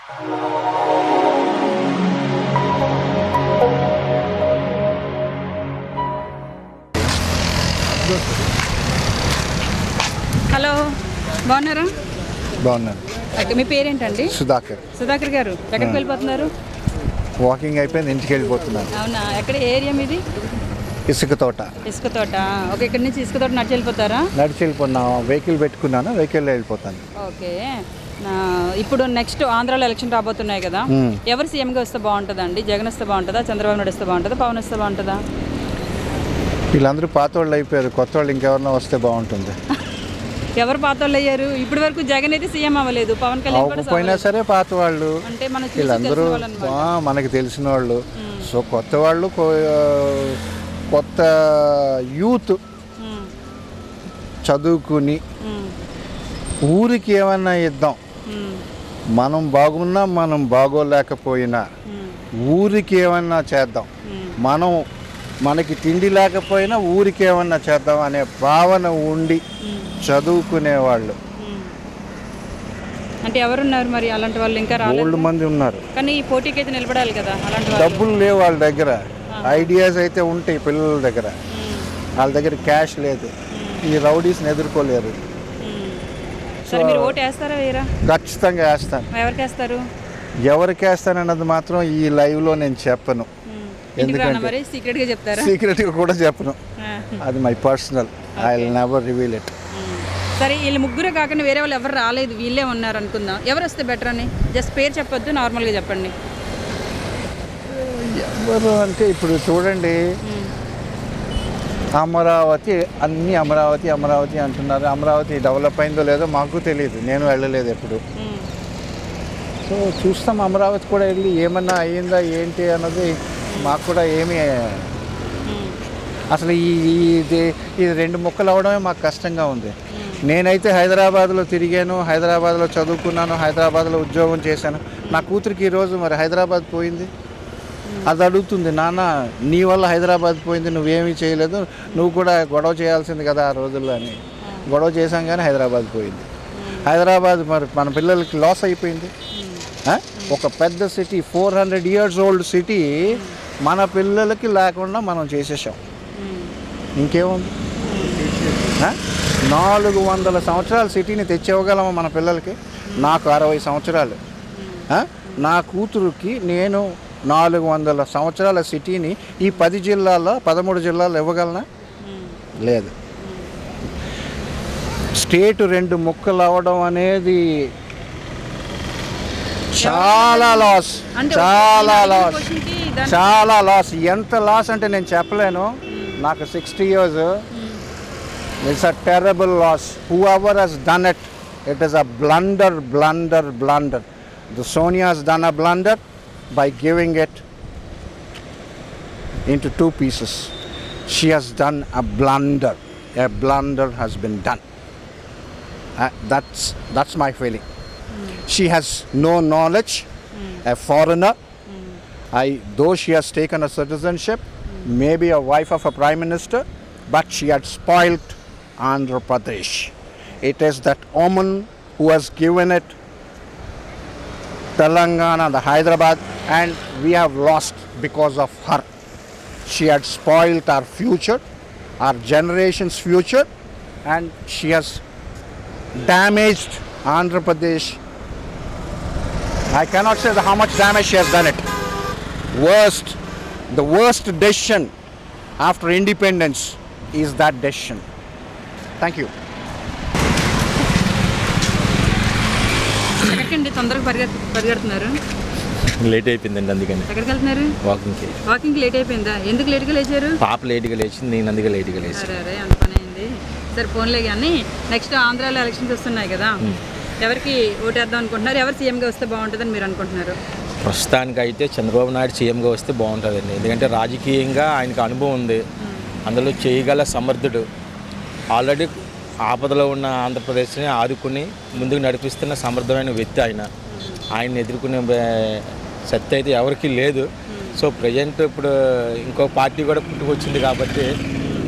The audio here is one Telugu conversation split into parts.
హలో బాగున్నారా బాగున్నాను ఓకే మీ పేరేంటండి సుధాకర్ సుధాకర్ గారు ఎక్కడికి వెళ్ళిపోతున్నారు వాకింగ్ అయిపోయింది ఇంటికి వెళ్ళిపోతున్నాను అవునా ఎక్కడ ఏ ఏరియా మీది ఇసుక తోట ఇసుక తోట ఓకే ఇక్కడ నుంచి ఇసుక తోట నడిచి వెళ్ళిపోతారా నడిచి వెళ్ళిపోయినా వెహికల్ పెట్టుకున్నాను వెహికల్లో వెళ్ళిపోతాను ఓకే నా ఇప్పుడు నెక్స్ట్ ఆంధ్రాలో ఎలక్షన్ రాబోతున్నాయి కదా మ్మ్. ఎవరు సీఎంగా వస్తే బాగుంటుందండి జగన్ వస్తే బాగుంటుందా చంద్రబాబు నాయుడు వస్తే బాగుంటుందా పవన్ వస్తే బాగుంటుందా వీళ్ళందరూ పాత వాళ్ళు అయిపోయారు కొత్త వాళ్ళు ఇంకెవరన్నా వస్తే బాగుంటుంది ఎవరు పాత వాళ్ళు అయ్యారు ఇప్పటి వరకు జగన్ అయితే సీఎం అవ్వలేదు పవన్ కళ్యాణ్ కూడా అవ్వకపోయినా సరే పాత వాళ్ళు అంటే మన చూసి వీళ్ళందరూ తెలిసిన వాళ్ళన్నమాట. ఆ, మనకి తెలిసిన వాళ్ళు సో కొత్త వాళ్ళు కొ- కొత్త యూత్ మ్మ్. చదువుకుని మ్మ్. ఊరికి ఏమన్నా ఇద్దాం మ్మ్. మనం బాగున్నా మనం బాగోలేకపోయినా మ్మ్. ఊరికి ఏమన్నా చేద్దాం మ్మ్. మనం మనకి తిండి లేకపోయినా ఊరికి ఏమన్నా చేద్దాం అనే భావన ఉండి మ్మ్. చదువుకునే వాళ్ళు మ్మ్. అంటే ఎవరున్నారు మరి అలాంటి వాళ్ళు ఇంకా రాలేదు ఓల్డ్ మంది ఉన్నారు కానీ ఈ పోటీకి అయితే నిలబడాలి కదా అలాంటి వాళ్ళు డబ్బులు లేవు వాళ్ళ దగ్గర ఐడియాస్ అయితే ఉంటాయి పిల్లల దగ్గర మ్మ్. వాళ్ళ దగ్గర క్యాష్ లేదు ఈ రౌడీస్ని ఎదుర్కోలేరు మ్మ్. సరే మీరు ఓటు వేస్తారా వేయరా ఖచ్చితంగా వేస్తాను ఎవరికి వేస్తారు ఎవరికి వేస్తానన్నది మాత్రం ఈ లైవ్లో నేను చెప్పను మ్మ్. ఇంటికి రానా మరి సీక్రెట్ గా చెప్తారా సీక్రెట్గా కూడా చెప్పను ఆ. అది my personal I will never reveal it hmm. సరే వీళ్ళు ముగ్గురు కాకుండా వేరే వాళ్ళు ఎవరు రాలేదు వీళ్ళే ఉన్నారు అనుకుందాం ఎవరు వస్తే బెటర్ అని జస్ట్ పేరు చెప్పొద్దు నార్మల్గా చెప్పండి ఎవరు అంటే ఇప్పుడు చూడండి మ్మ్. అమరావతి అన్ని అమరావతి అమరావతి అంటున్నారు అమరావతి డెవలప్ అయిందో లేదో మాకు తెలియదు నేను వెళ్ళలేదు ఎప్పుడు మ్మ్. సో చూస్తాం అమరావతి కూడా వెళ్ళి ఏమన్నా అయ్యిందా ఏంటి అన్నది మాకు కూడా ఏమీ మ్మ్. అసలు ఈ ఈ- ఇది ఇది రెండు ముక్కలు అవడమే మాకు కష్టంగా ఉంది నేనైతే హైదరాబాద్లో తిరిగాను హైదరాబాద్లో చదువుకున్నాను హైదరాబాద్లో ఉద్యోగం చేశాను నా కూతురికి ఈరోజు మరి హైదరాబాద్ పోయింది అది అడుగుతుంది నాన్న నీ వల్ల హైదరాబాద్ పోయింది నువ్వేమీ చేయలేదు నువ్వు కూడా గొడవ చేయాల్సింది కదా ఆ రోజుల్లో అని గొడవ చేశాం కానీ హైదరాబాద్ పోయింది హైదరాబాద్ మరి మన పిల్లలకి లాస్ అయిపోయింది ఆ? ఒక పెద్ద city four hundred years old city మన పిల్లలకి లేకుండా మనం చేసేసాం మ్మ్. ఇంకేముంది ఆ? నాలుగు వందల సంవత్సరాల సిటీని తెచ్చివ్వగలమా మన పిల్లలకి నాకు అరవై సంవత్సరాలు ఆ? నా కూతురుకి నేను నాలుగు వందల సంవత్సరాల సిటీని ఈ పది జిల్లాల్లో పదమూడు జిల్లాల్లో ఇవ్వగలనా మ్మ్. లేదు స్టేట్ రెండు ముక్కలు అవ్వడం అనేది చాలా లాస్ అంటే చాలా ఒక లాస్ క్వశ్చన్కి దాని- చాలా లాస్ ఎంత లాస్ అంటే నేను చెప్పలేను నాకు sixty years it's a terrible loss whoever has done it it is a blunder blunder blunder the Sonia has done a blunder by giving it into two pieces. She has done a blunder. A blunder has been done. Uh, that's that's my feeling. She has no knowledge. A foreigner. I though she has taken a citizenship, maybe a wife of a prime minister, but she had spoilt Andhra Pradesh. It is that woman who has given it Telangana, the Hyderabad, and we have lost because of her. She had spoiled our future, our generation's future, and she has damaged Andhra Pradesh. I cannot say the, how much damage she has done it. Worst, the worst decision after independence is that decision. Thank you. ఎక్కడికండి తొందరగా పరిగెత్ పరిగెడుతున్నారు లేట్ అయిపోయిందండి అందుకని ఎక్కడికి వెళ్తున్నారు వాకింగ్కి వాకింగ్ లేట్ అయిపోయిందా ఎందుకు లేట్గా లేచారు పాప లేట్గా లేచింది నేను అందుకే లేట్గా లేచి అరే అరే అంత పని అయింది సరే ఫోన్లే కానీ నెక్స్ట్ ఆంధ్రాలో ఎలక్షన్స్ వస్తున్నాయి కదా ఎవరికి ఓటేద్దాం అనుకుంటున్నారు ఎవరు సీఎంగా వస్తే బాగుంటుందని మీరు అనుకుంటున్నారు ప్రస్తుతానికి అయితే చంద్రబాబు నాయుడు సీఎంగా వస్తే బాగుంటుందండి ఎందుకంటే రాజకీయంగా ఆయనకు అనుభవం ఉంది అందులో చేయగల సమర్థుడు ఆల్రెడీ ఆపదలో ఉన్న ఆంధ్రప్రదేశ్ని ఆదుకుని ముందుకు నడిపిస్తున్న సమర్థమైన వ్యక్తి ఆయన ఆయన్ని ఎదుర్కొనే బే- శక్తి అయితే ఎవరికీ లేదు సో ప్రజెంట్ ఇప్పుడు ఇంకో పార్టీ కూడా పుట్టుకొచ్చింది కాబట్టి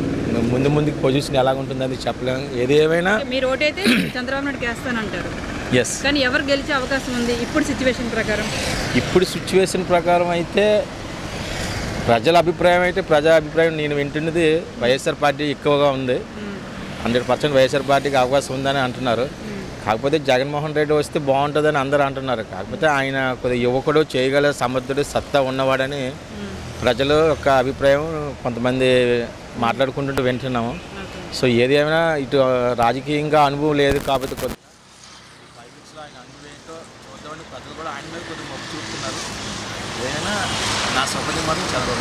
ముందు ముందుకు పొజిషన్ ఎలా ఉంటుందని చెప్పలేము ఏది ఏమైనా మీరు ఓటైతే చంద్రబాబు నాయుడుకి వేస్తానంటారు ఎస్ కానీ ఎవరు గెలిచే అవకాశం ఉంది ఇప్పుడు సిచ్యువేషన్ ప్రకారం ఇప్పుడు సిచ్యువేషన్ ప్రకారం అయితే ప్రజల అభిప్రాయం అయితే ప్రజా అభిప్రాయం నేను వింటున్నది వైఎస్ఆర్ పార్టీ ఎక్కువగా ఉంది హండ్రెడ్ పర్సెంట్ వైఎస్ఆర్ పార్టీకి అవకాశం ఉందని అంటున్నారు కాకపోతే జగన్మోహన్ రెడ్డి వస్తే బాగుంటుందని అందరూ అంటున్నారు కాకపోతే ఆయన కొద్దిగా యువకుడు చేయగల సమర్థుడు సత్తా ఉన్నవాడని ప్రజలు యొక్క అభిప్రాయం కొంతమంది మాట్లాడుకుంటుంటూ వింటున్నాము సో ఏది ఏమైనా ఇటు రాజకీయంగా అనుభవం లేదు కాబట్టి కొద్ది ఫైవ్ మినిట్స్లో ఆయన అనుభవం ఏంటో చూద్దామని ప్రజలు కూడా ఆయన మీద కొద్దిగా మొక్కు చూపుతున్నారు ఏదైనా నా సొంత మాత్రం చదవడం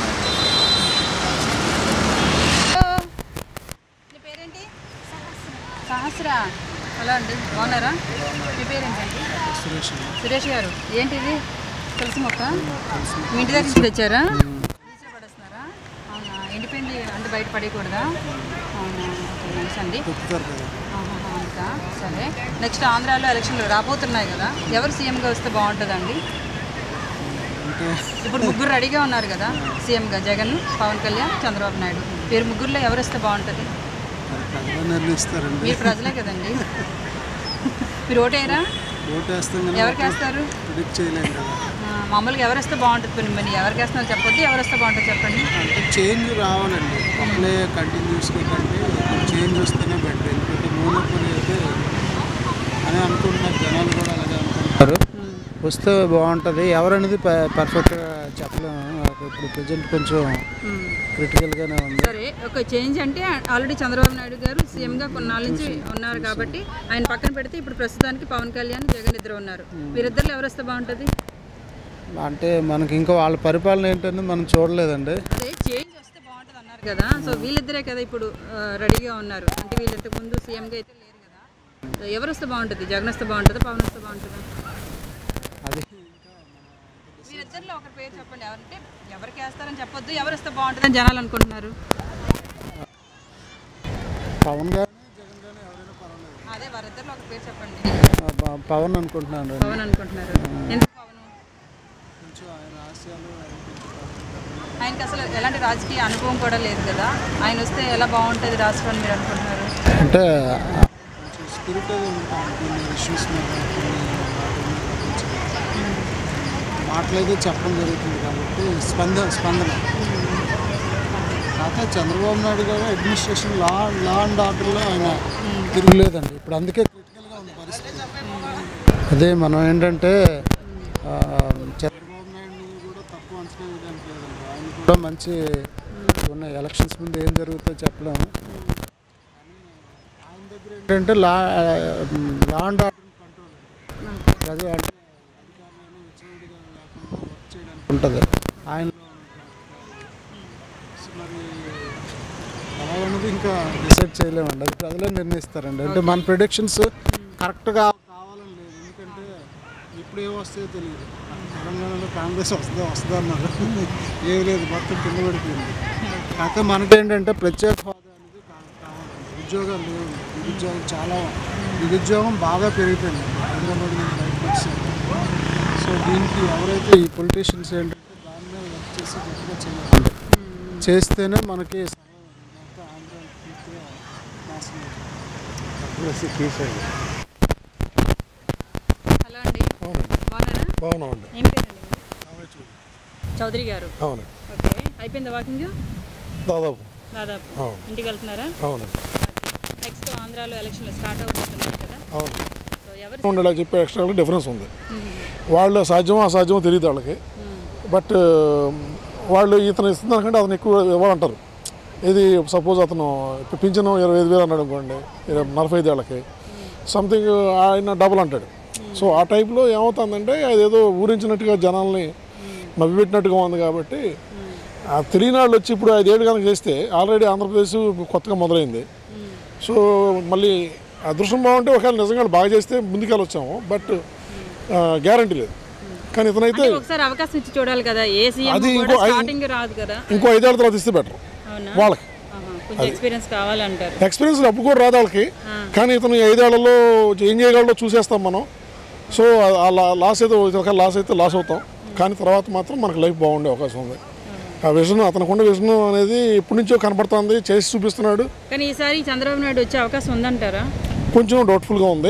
నీ పేరేంటి సహస్ర హలో అండి బాగున్నారా మీ పేరేంటండి సురేష్ గారు ఏంటిది తులసి మొక్క మీ ఇంటి దగ్గర నుంచి తెచ్చారా బీచ్లో పడేస్తున్నారా అవునా ఎండిపోయింది అంటే బయట పడేయకూడదా అవునా ఓకే నైస్ అండి ఆహాహా, ఇంకా సరే నెక్స్ట్ ఆంధ్రాలో ఎలక్షన్లు రాబోతున్నాయి కదా ఎవరు సీఎంగా వస్తే బాగుంటుందండి ఇప్పుడు ముగ్గురు రెడీగా ఉన్నారు కదా సీఎంగా జగన్ పవన్ కళ్యాణ్ చంద్రబాబు నాయుడు మీరు ముగ్గురులో ఎవరు వస్తే బాగుంటుంది ప్రజలు నిర్ణయిస్తారండి మీరు ప్రజలే కదండి మీరు ఓటేయరా ఓటు వేస్తాం కానీ ఎవరికి వేస్తారు ప్రిడిక్ట్ చేయలేం కదా ఆ, మామూలుగా ఎవరు వస్తే బాగుంటుంది పోనీ మరి ఎవరికి వేస్తున్నారో చెప్పొద్దు ఎవరు వస్తే బాగుంటుంది చెప్పండి అంటే చేంజ్ రావాలండి అట్లే కంటిన్యూస్గా కంటే చేంజ్ వస్తేనే బెటర్ ఎందుకంటే మూలపొడి అయితే అని అనుకుంటున్నారు జనాలు కూడా అలాగే అనుకుంటున్నారు వస్తే బాగుంటుంది ఎవరనేది పర్ఫెక్ట్గా చెప్పలేము ఇప్పుడు ప్రజెంట్ కొంచెం ఉమ్. క్రిటికల్గానే ఉంది సరే ఒక చేంజ్ అంటే ఆల్రెడీ చంద్రబాబు నాయుడు గారు సీఎంగా కొన్నాళ్ళ నుంచి ఉన్నారు కాబట్టి ఆయన పక్కన పెడితే ఇప్పుడు ప్రస్తుతానికి పవన్ కళ్యాణ్ జగన్ ఇద్దరు ఉన్నారు వీరిద్దరిలో ఎవరు వస్తే బాగుంటుంది అంటే మనకి ఇంకా వాళ్ళ పరిపాలన ఏంటనేది మనం చూడలేదండి అదే చేంజ్ వస్తే బాగుంటుంది అన్నారు కదా సో వీళ్ళిద్దరే కదా ఇప్పుడు ఆ, రెడీగా ఉన్నారు అంటే వీళ్ళు ఇంతకు ముందు సీఎంగా అయితే లేరు కదా సో ఎవరు వస్తే బాగుంటుంది జగన్ వస్తే బాగుంటుందా పవన్ వస్తే బాగుంటుందా అది వీరిద్దరిలో ఒకరి పేరు చెప్పండి ఎవరంటే ఎవరికి వేస్తారని చెప్పొద్దు ఎవరు వస్తే బాగుంటుందని జనాలు అనుకుంటున్నారు పవన్ గారు అదే వారిద్దరిలో ఒక పేరు చెప్పండి పవన్ అనుకుంటున్నాను పవన్ అనుకుంటున్నారు ఎందుకు పవన్ కొంచెం ఆయన ఆశయాలు ఆయనకి అసలు ఎలాంటి రాజకీయ అనుభవం కూడా లేదు కదా ఆయన వస్తే ఎలా బాగుంటుంది రాష్ట్రం అని మీరు అనుకుంటున్నారు అంటే కొంచెం స్పిరిట్ అది ఉంటాను కొన్ని ఇష్యూస్ మీద కొన్ని వాటి మీద కొంచెం మాటలైతే చెప్పడం జరుగుతుంది కాబట్టి స్పందన స్పందన కాకపోతే చంద్రబాబు నాయుడు గారు అడ్మినిస్ట్రేషన్ లా లా అండ్ ఆర్డర్లో ఆయన తిరగలేదండి ఇప్పుడు అందుకే క్రిటికల్గా ఉంది పరిస్థితి అదే మనం ఏంటంటే ఆ, చంద్రబాబు నాయుడు కూడా తక్కువ అంచనా వేయడానికి లేదండి ఆయన కూడా మంచి ఉన్న ఎలక్షన్స్ ముందు ఏం జరుగుతుందో చెప్పలేము ఆయన దగ్గర ఏంటంటే law law and order control అదే అంటే అధికారులను విచ్చలవిడిగా లేకుండా వర్క్ చేయడానికి ఉంటుంది ఆయన మరి ఎలా ఉన్నది ఇంకా డిసైడ్ చేయలేమండి అది ప్రజలే నిర్ణయిస్తారండి అంటే మన ప్రిడిక్షన్స్ కరెక్ట్గా కావాలని లేదు ఎందుకంటే ఇప్పుడు ఏం వస్తాయో తెలియదు తెలంగాణలో కాంగ్రెస్ వస్తుందో వస్తుందో అన్నారు ఏం లేదు మొత్తం కింద పడిపోయింది కాకపోతే మనకేంటంటే ప్రత్యేక హోదా అనేది కా- కావాలండి ఉద్యోగాలు లేవు నిరుద్యోగం చాలా నిరుద్యోగం బాగా పెరిగిపోయింది హైదరాబాద్ నుంచి బయటకు వచ్చారు సో దీనికి ఎవరైతే ఈ పొలిటీషియన్స్ ఏంటంటే దాని మీద వర్క్ చేసి గట్టిగా చేయాలి చేస్తేనే మనకి సహాయం లేకపోతే ఆంధ్ర పూర్తిగా నాశనం అవుతుంది. హలో అండి బాగున్నారా బాగున్నామండి ఏం పేరండి మీది? చౌదరి గారు అవును ఓకే అయిపోయిందా వాకింగ్ దాదాపు దాదాపు అవును. ఇంటికి వెళ్తున్నారా అవునండి నెక్స్ట్ ఆంధ్రాలో ఎలక్షన్లు స్టార్ట్ అవుతున్నాయి కదా అవును సో ఎవరు ఉండేలా చెప్పే ఎక్స్ట్రా డిఫరెన్స్ ఉంది వాళ్ళు సాధ్యమో అసాధ్యమో తెలియదు వాళ్ళకి బట్ వాళ్ళు ఇతను ఇస్తున్నారు అతను ఎక్కువ ఇవ్వాలంటారు ఇది సపోజ్ అతను ఇప్పుడు పింఛను ఇరవై ఐదు వేలు అన్నాడు అనుకోండి ఇరవై నలభై ఐదు ఏళ్ళకి సంథింగ్ ఆయన డబుల్ అంటాడు సో ఆ టైప్లో ఏమవుతుందంటే అదేదో ఊరించినట్టుగా జనాల్ని నవ్విపెట్టినట్టుగా ఉంది కాబట్టి ఆ తెలియని వాళ్ళు వచ్చి ఇప్పుడు ఐదేళ్ళు కనుక చేస్తే ఆల్రెడీ ఆంధ్రప్రదేశ్ కొత్తగా మొదలైంది సో మళ్ళీ అదృష్టం బాగుంటే ఒకవేళ నిజంగా వాళ్ళు బాగా చేస్తే ముందుకెళ్ళొచ్చాము బట్ గ్యారంటీ లేదు కానీ ఇతనైతే అంటే ఒకసారి అవకాశం ఇచ్చి చూడాలి కదా ఏ సీఎం అది కూడా ఇంకో ఐదు- స్టార్టింగ్ రాదు కదా ఇంకో ఐదేళ్ళ తర్వాత ఇస్తే బెటర్ అవునా వాళ్ళకి ఆహా, కొంచెం ఎక్స్పీరియన్స్ కావాలంటారు ఎక్స్పీరియన్స్ అప్పు కూడా రాదు వాళ్ళకి కానీ ఇతను ఈ ఐదేళ్లలో ఏం చేయగలడో చూసేస్తాం మనం సో ఆ లా- లాస్ అయితే ఒకవేళ లాస్ అయితే లాస్ అవుతాం కానీ తర్వాత మాత్రం మనకు లైఫ్ బాగుండే అవకాశం ఉంది ఆ విజన్ అతనుకున్న విజన్ అనేది ఇప్పటి నుంచో కనపడుతుంది చేసి చూపిస్తున్నాడు కానీ ఈసారి చంద్రబాబు నాయుడు వచ్చే అవకాశం ఉందంటారా కొంచెం డౌట్ఫుల్గా ఉంది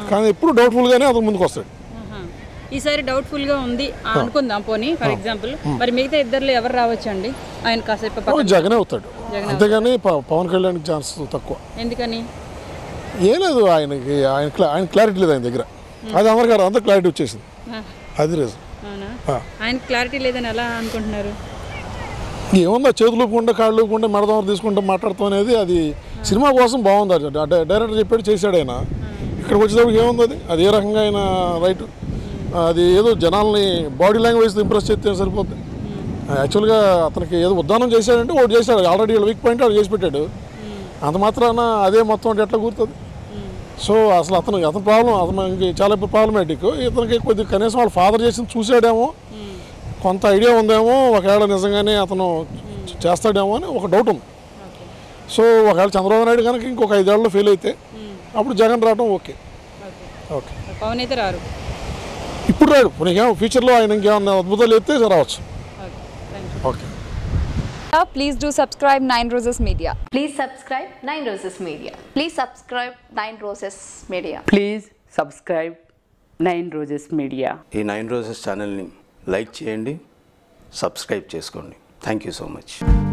కానీ ఎప్పుడు డౌట్ఫుల్గానే అతను ముందుకు వస్తాడు ఆహా. ఈసారి డౌట్ఫుల్ గా ఉంది అనుకుందాం పోనీ ఫర్ ఎగ్జాంపుల్ మరి మిగతా ఇద్దరులో ఎవరు రావచ్చండి ఆయన కాసేపు ఓ, పక్కన- జగనే అవుతాడు అంతేగాని ప- పవన్ కళ్యాణ్కి ఛాన్స్ తక్కువ ఎందుకని ఏం లేదు ఆయనకి ఆయన క్లా- ఆయన క్లారిటీ లేదు ఆయన దగ్గర అది అందరికీ అంత క్లారిటీ వచ్చేసింది ఆ, అది రీజన్ అవునా ఆ. ఆయన క్లారిటీ లేదని ఎలా అనుకుంటున్నారు ఏముందో చేతులు ఊపుకుంటే కాళ్ళు ఊపుకుంటే మెడదమరు తీసుకుంటే మాట్లాడతాం అనేది అది సినిమా కోసం బాగుంది అది డై- డైరెక్టర్ చెప్పాడు చేశాడు ఆయన ఇక్కడికి వచ్చేటప్పుడు ఏముంది అది అది ఏ రకంగా ఆయన రైట్ అది ఏదో జనాల్ని బాడీ లాంగ్వేజ్ ఇంప్రెస్ చేస్తే సరిపోద్ది యాక్చువల్గా అతనికి ఏదో ఉద్దానం చేశాడంటే ఒకటి చేశాడు ఆల్రెడీ వీక్ పాయింట్ వాడు చేసి పెట్టాడు అంత మాత్రాన అదే మొత్తం అంటే ఎట్లా కూర్తుంది సో అసలు అతను అతని ప్రాబ్లం అతను ఇంక చాలా ప్రాబ్లమేటిక్ ఇతనికి కొద్దిగా కనీసం వాళ్ళ ఫాదర్ చేసింది చూసాడేమో కొంత ఐడియా ఉందేమో ఒకవేళ నిజంగానే అతను చేస్తాడేమో అని ఒక డౌట్ ఉంది సో ఒకవేళ చంద్రబాబు నాయుడు కనుక ఇంకొక ఐదేళ్ళలో ఫెయిల్ అయితే అప్పుడు జగన్ రావడం ఓకే ఓకే పవన్ అయితే రారు ఇప్పుడు రాడు నీకేమో ఫ్యూచర్లో ఆయన ఇంకేమన్నా అద్భుతాలు ఎత్తే రావచ్చు okay thank you okay Please do subscribe Nine Roses Media. Please subscribe Nine Roses Media. Please subscribe Nine Roses Media. Please subscribe nine roses media ఈ నైన్ రోజెస్ ఛానల్ని లైక్ చేయండి సబ్స్క్రైబ్ చేసుకోండి థ్యాంక్ యూ సో మచ్